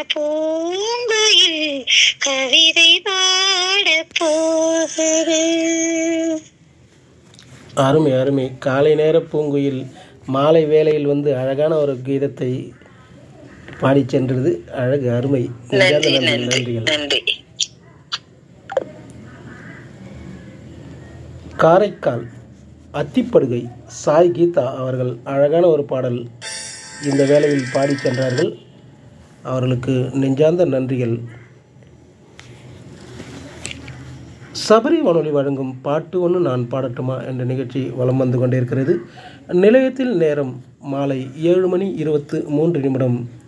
பூங்குயில் கவிதை பாடப் போகுது அருமை அருமை காலை நேர பூங்குயில் மாலை வேளையில் வந்து அழகான ஒரு கீதத்தை பாடிச் சென்றது அழகு அருமை நன்றி நன்றி, நன்றி நன்றிகள் நன்றி காரைக்கால் அத்திப்படுகை சாய் கீதா அவர்கள் அழகான ஒரு பாடல் இந்த வேளையில் பாடிச் சென்றார்கள் அவர்களுக்கு நெஞ்சார்ந்த நன்றிகள் சபரி வானொலி வழங்கும் பாட்டு ஒன்று நான் பாடட்டுமா என்ற நிகழ்ச்சி வலம் வந்து கொண்டிருக்கிறது நிலையத்தில் நேரம் மாலை ஏழு மணி இருபத்து மூன்று நிமிடம்